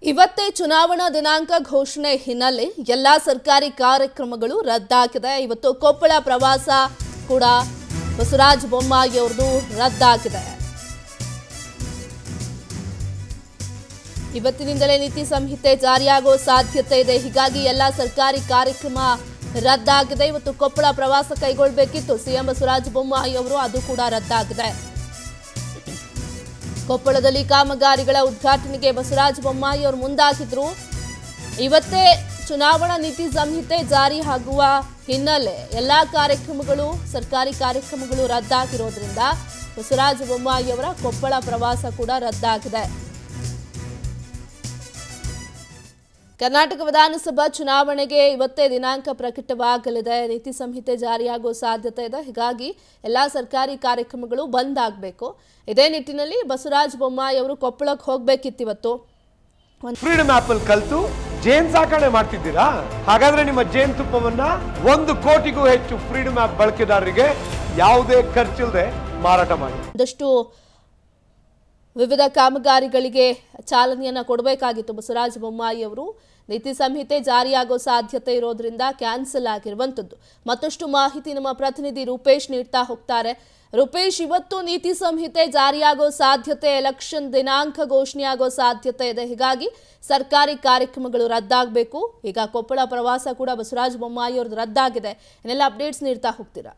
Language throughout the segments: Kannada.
ಇವತ್ತೇ ಚುನಾವಣಾ ದಿನಾಂಕ ಘೋಷಣೆ ಹಿನ್ನೆಲೆ ಎಲ್ಲಾ ಸರ್ಕಾರಿ ಕಾರ್ಯಕ್ರಮಗಳು ರದ್ದಾಗಿದೆ ಇವತ್ತು ಕೊಪ್ಪಳ ಪ್ರವಾಸ ಕೂಡ ಬಸವರಾಜ ಬೊಮ್ಮಾಯಿ ಅವ್ರದ್ದು ರದ್ದಾಗಿದೆ ಇವತ್ತಿನಿಂದಲೇ ನೀತಿ ಸಂಹಿತೆ ಜಾರಿಯಾಗೋ ಸಾಧ್ಯತೆ ಇದೆ ಹೀಗಾಗಿ ಎಲ್ಲಾ ಸರ್ಕಾರಿ ಕಾರ್ಯಕ್ರಮ ರದ್ದಾಗಿದೆ ಇವತ್ತು ಕೊಪ್ಪಳ ಪ್ರವಾಸ ಕೈಗೊಳ್ಳಬೇಕಿತ್ತು ಸಿಎಂ ಬಸವರಾಜ ಬೊಮ್ಮಾಯಿ ಅವರು ಅದು ಕೂಡ ರದ್ದಾಗಿದೆ ಕೊಪ್ಪಳದಲ್ಲಿ ಕಾಮಗಾರಿಗಳ ಉದ್ಘಾಟನೆಗೆ ಬಸವರಾಜ ಬೊಮ್ಮಾಯಿ ಅವರು ಮುಂದಾಗಿದ್ರು ಇವತ್ತೇ ಚುನಾವಣಾ ನೀತಿ ಸಂಹಿತೆ ಜಾರಿ ಆಗುವ ಹಿನ್ನೆಲೆ ಎಲ್ಲಾ ಕಾರ್ಯಕ್ರಮಗಳು ಸರ್ಕಾರಿ ಕಾರ್ಯಕ್ರಮಗಳು ರದ್ದಾಗಿರೋದ್ರಿಂದ ಬಸವರಾಜ ಬೊಮ್ಮಾಯಿ ಅವರ ಕೊಪ್ಪಳ ಪ್ರವಾಸ ಕೂಡ ರದ್ದಾಗಿದೆ ಕರ್ನಾಟಕ ವಿಧಾನಸಭಾ ಚುನಾವಣೆಗೆ ಇವತ್ತೇ ದಿನಾಂಕ ಪ್ರಕಟವಾಗಲಿದೆ ನೀತಿ ಸಂಹಿತೆ ಜಾರಿಯಾಗೋ ಸಾಧ್ಯತೆ ಇದೆ ಹೀಗಾಗಿ ಎಲ್ಲಾ ಸರ್ಕಾರಿ ಕಾರ್ಯಕ್ರಮಗಳು ಬಂದ್ ಆಗಬೇಕು ಇದೇ ನಿಟ್ಟಿನಲ್ಲಿ ಬಸವರಾಜ ಬೊಮ್ಮಾಯಿ ಅವರು ಕೊಪ್ಪಳಕ್ಕೆ ಹೋಗ್ಬೇಕಿತ್ತು ಇವತ್ತು ಫ್ರೀಡಮ್ ಆಪ್ ಅಲ್ಲಿ ಕಲ್ತು ಜೇನ್ ಸಾಕಣೆ ಮಾಡ್ತಿದ್ದೀರಾ ಹಾಗಾದ್ರೆ ನಿಮ್ಮ ಜೇನ್ ತುಪ್ಪವನ್ನ ಒಂದು ಕೋಟಿಗೂ ಹೆಚ್ಚು ಫ್ರೀಡಮ್ ಆಪ್ ಬಳಕೆದಾರರಿಗೆ ಯಾವುದೇ ಖರ್ಚಿಲ್ಲದೆ ಮಾರಾಟ ಮಾಡಿ ಒಂದಷ್ಟು ವಿವಿಧ ಕಾಮಗಾರಿಗಳಿಗೆ ಚಾಲನೆಯನ್ನ ಕೊಡಬೇಕಾಗಿತ್ತು ಬಸವರಾಜ ಬೊಮ್ಮಾಯಿ ಅವರು ನೀತಿ ಸಂಹಿತೆ ಜಾರಿಯಾಗೋ ಸಾಧ್ಯತೆ ಇರೋದ್ರಿಂದ ಕ್ಯಾನ್ಸಲ್ ಆಗಿರುವಂಥದ್ದು ಮತ್ತಷ್ಟು ಮಾಹಿತಿ ನಮ್ಮ ಪ್ರತಿನಿಧಿ ರೂಪೇಶ್ ನೀಡ್ತಾ ಹೋಗ್ತಾರೆ ರೂಪೇಶ್ ಇವತ್ತು ನೀತಿ ಸಂಹಿತೆ ಜಾರಿಯಾಗೋ ಸಾಧ್ಯತೆ ಎಲೆಕ್ಷನ್ ದಿನಾಂಕ ಘೋಷಣೆಯಾಗೋ ಸಾಧ್ಯತೆ ಇದೆ ಹೀಗಾಗಿ ಸರ್ಕಾರಿ ಕಾರ್ಯಕ್ರಮಗಳು ರದ್ದಾಗಬೇಕು ಈಗ ಕೊಪ್ಪಳ ಪ್ರವಾಸ ಕೂಡ ಬಸವರಾಜ ಬೊಮ್ಮಾಯಿ ಅವ್ರದ್ದು ರದ್ದಾಗಿದೆ ಇನ್ನೆಲ್ಲ ಅಪ್ಡೇಟ್ಸ್ ನೀಡ್ತಾ ಹೋಗ್ತೀರಾ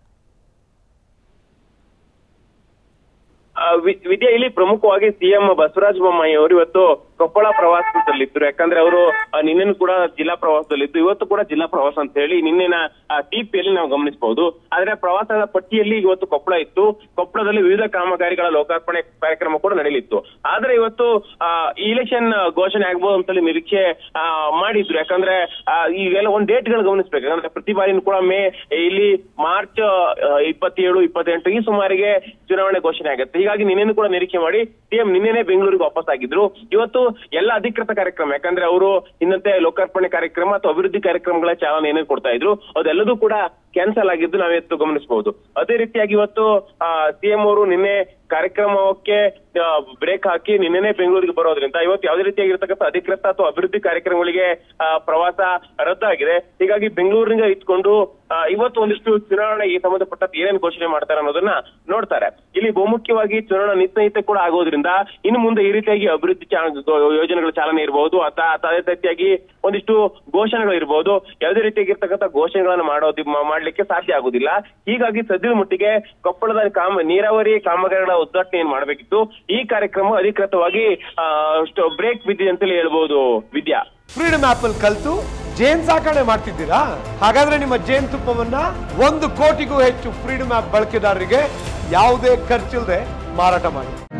ಆ, ವಿ- ವಿದ್ಯಾ ಇಲ್ಲಿ ಪ್ರಮುಖವಾಗಿ ಸಿಎಂ ಬಸವರಾಜ ಬೊಮ್ಮಾಯಿ ಅವರು ಇವತ್ತು ಕೊಪ್ಪಳ ಪ್ರವಾಸದಲ್ಲಿದ್ದರು ಯಾಕಂದ್ರೆ ಅವರು ನಿನ್ನೆ ಕೂಡ ಜಿಲ್ಲಾ ಪ್ರವಾಸದಲ್ಲಿದ್ದು ಇವತ್ತು ಕೂಡ ಜಿಲ್ಲಾ ಪ್ರವಾಸ ಅಂತ ಹೇಳಿ ನಿನ್ನೆನ ಟಿಪಿಯಲ್ಲಿ ನಾವು ಗಮನಿಸಬಹುದು ಆದ್ರೆ ಪ್ರವಾಸದ ಪಟ್ಟಿಯಲ್ಲಿ ಇವತ್ತು ಕೊಪ್ಪಳ ಇತ್ತು ಕೊಪ್ಪಳದಲ್ಲಿ ವಿವಿಧ ಕಾಮಗಾರಿಗಳ ಲೋಕಾರ್ಪಣೆ ಕಾರ್ಯಕ್ರಮ ಕೂಡ ನಡೆಯಲಿತ್ತು ಆದ್ರೆ ಇವತ್ತು ಆ, ಈ ಇಲೆಕ್ಷನ್ ಘೋಷಣೆ ಆಗ್ಬೋದು ಅಂತೇಳಿ ನಿರೀಕ್ಷೆ ಆ, ಮಾಡಿದ್ರು ಯಾಕಂದ್ರೆ ಆ, ಈಗೆಲ್ಲ ಒಂದ್ ಡೇಟ್ ಗಳು ಗಮನಿಸ್ಬೇಕು ಯಾಕಂದ್ರೆ ಪ್ರತಿ ಬಾರಿನೂ ಕೂಡ ಮೇ ಇಲ್ಲಿ ಮಾರ್ಚ್ ಆ, ಇಪ್ಪತ್ತೇಳು ಇಪ್ಪತ್ತೆಂಟು ಈ ಸುಮಾರಿಗೆ ಚುನಾವಣೆ ಘೋಷಣೆ ಆಗುತ್ತೆ ಹೀಗಾಗಿ ನಿನ್ನೆನೂ ಕೂಡ ನಿರೀಕ್ಷೆ ಮಾಡಿ ಸಿಎಂ ನಿನ್ನೆನೆ ಬೆಂಗಳೂರಿಗೆ ವಾಪಸ್ ಆಗಿದ್ರು ಇವತ್ತು ಎಲ್ಲ ಅಧಿಕೃತ ಕಾರ್ಯಕ್ರಮ ಯಾಕಂದ್ರೆ ಅವರು ಇನ್ನಂತೆ ಲೋಕಾರ್ಪಣೆ ಕಾರ್ಯಕ್ರಮ ಅಥವಾ ಅಭಿವೃದ್ಧಿ ಕಾರ್ಯಕ್ರಮಗಳ ಚಾಲನೆ ಏನೇನು ಕೊಡ್ತಾ ಇದ್ರು ಅದೆಲ್ಲದೂ ಕೂಡ ಕ್ಯಾನ್ಸಲ್ ಆಗಿದ್ದು ನಾವಿವತ್ತು ಗಮನಿಸಬಹುದು ಅದೇ ರೀತಿಯಾಗಿ ಇವತ್ತು ಸಿಎಂ ಅವರು ನಿನ್ನೆ ಕಾರ್ಯಕ್ರಮಕ್ಕೆ ಬ್ರೇಕ್ ಹಾಕಿ ನಿನ್ನೆನೆ ಬೆಂಗಳೂರಿಗೆ ಬರೋದ್ರಿಂದ ಇವತ್ತು ಯಾವುದೇ ರೀತಿಯಾಗಿರ್ತಕ್ಕಂಥ ಅಧಿಕೃತ ಅಥವಾ ಅಭಿವೃದ್ಧಿ ಕಾರ್ಯಕ್ರಮಗಳಿಗೆ ಆ, ಪ್ರವಾಸ ರದ್ದಾಗಿದೆ ಹೀಗಾಗಿ ಬೆಂಗಳೂರಿನಿಂದ ಇಟ್ಕೊಂಡು ಆ, ಇವತ್ತು ಒಂದಿಷ್ಟು ಚುನಾವಣೆಗೆ ಸಂಬಂಧಪಟ್ಟಂತೆ ಏನೇನು ಘೋಷಣೆ ಮಾಡ್ತಾರೆ ಅನ್ನೋದನ್ನ ನೋಡ್ತಾರೆ ಇಲ್ಲಿ ಬಹುಮುಖ್ಯವಾಗಿ ಚುನಾವಣಾ ನಿಸ್ಸಹಿತೆ ಕೂಡ ಆಗೋದ್ರಿಂದ ಇನ್ನು ಮುಂದೆ ಈ ರೀತಿಯಾಗಿ ಅಭಿವೃದ್ಧಿ ಚಾ- ಯೋಜನೆಗಳ ಚಾಲನೆ ಇರಬಹುದು ಅಥವಾ ಅಥವಾ ಅದೇ ರೀತಿಯಾಗಿ ಒಂದಿಷ್ಟು ಘೋಷಣೆಗಳು ಇರಬಹುದು ಯಾವುದೇ ರೀತಿಯಾಗಿರ್ತಕ್ಕಂಥ ಘೋಷಣೆಗಳನ್ನು ಮಾಡೋದು ಮಾ- ಮಾಡ್ಲಿಕ್ಕೆ ಸಾಧ್ಯ ಆಗುದಿಲ್ಲ ಹೀಗಾಗಿ ಸದ್ಯದ ಮಟ್ಟಿಗೆ ಕೊಪ್ಪಳದ ಕಾಮ ನೀರಾವರಿ ಕಾಮಗಾರಿಗಳ ಉದ್ಘಾಟನೆ ಏನ್ ಮಾಡಬೇಕಿತ್ತು ಈ ಕಾರ್ಯಕ್ರಮ ಅಧಿಕೃತವಾಗಿ ಬ್ರೇಕ್ ಬಿದ್ದಿದೆ ಅಂತೇಳಿ ಹೇಳ್ಬಹುದು ವಿದ್ಯಾ ಫ್ರೀಡಮ್ ಆಪ್ ಅಲ್ಲಿ ಕಲ್ತು ಜೇನ್ ಸಾಕಣೆ ಮಾಡ್ತಿದ್ದೀರಾ ಹಾಗಾದ್ರೆ ನಿಮ್ಮ ಜೇನ್ ತುಪ್ಪವನ್ನ ಒಂದು ಕೋಟಿಗೂ ಹೆಚ್ಚು ಫ್ರೀಡಮ್ ಆಪ್ ಬಳಕೆದಾರರಿಗೆ ಯಾವುದೇ ಖರ್ಚಿಲ್ಲದೆ ಮಾರಾಟ ಮಾಡಿ